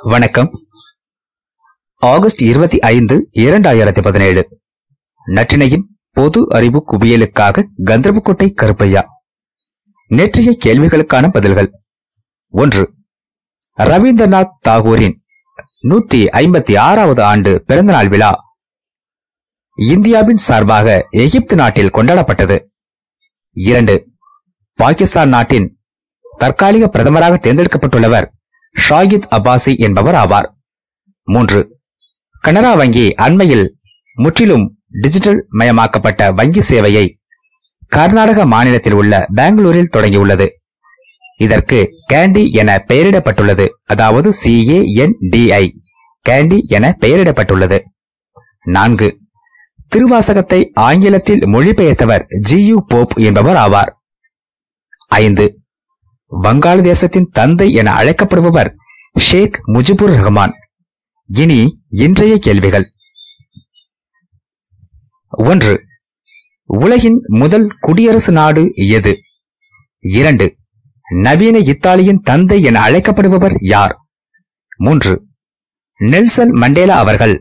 வணக்கம் ஆகஸ்ட் இருபத்தி ஐந்து இரண்டாயிரத்தி பதினேழு நற்றினையின் பொது அறிவு குவியலுக்காக கந்தர்வக்கோட்டை கருப்பையா நேற்றைய கேள்விகளுக்கான பதில்கள் ஒன்று ரவீந்திரநாத் தாகூரின் நூத்தி ஐம்பத்தி ஆறாவது ஆண்டு பிறந்தநாள் விழா இந்தியாவின் சார்பாக எகிப்து நாட்டில் கொண்டாடப்பட்டது இரண்டு பாகிஸ்தான் நாட்டின் தற்காலிக பிரதமராக தேர்ந்தெடுக்கப்பட்டுள்ளவர் ஷாகித் அப்பாசி என்பவர் ஆவார் மூன்று கனரா வங்கி அண்மையில் முற்றிலும் டிஜிட்டல் மயமாக்கப்பட்ட வங்கி சேவையை கர்நாடக மாநிலத்தில் உள்ள பெங்களூரில் தொடங்கியுள்ளது இதற்கு கேண்டி என பெயரிடப்பட்டுள்ளது அதாவது சிஏஎன்டிஐ கேண்டி என பெயரிடப்பட்டுள்ளது நான்கு திருவாசகத்தை ஆங்கிலத்தில் மொழிபெயர்த்தவர் ஜியு போப் என்பவர் ஆவார் ஐந்து வங்காளதேசத்தின் தந்தை என அழைக்கப்படுபவர் ஷேக் முஜிபுர் ரஹ்மான் இனி இன்றைய கேள்விகள் ஒன்று உலகின் முதல் குடியரசு நாடு எது இரண்டு நவீன இத்தாலியின் தந்தை என அழைக்கப்படுபவர் யார் மூன்று நெல்சன் மண்டேலா அவர்கள்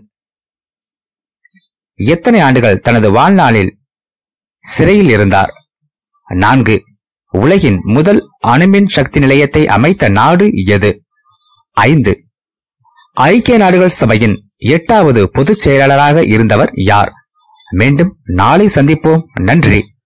எத்தனை ஆண்டுகள் தனது வாழ்நாளில் சிறையில் இருந்தார் நான்கு உலகின் முதல் அணுமின் சக்தி நிலையத்தை அமைத்த நாடு எது ஐந்து ஐக்கிய நாடுகள் சபையின் எட்டாவது பொதுச் செயலாளராக இருந்தவர் யார் மீண்டும் நாளை சந்திப்போம் நன்றி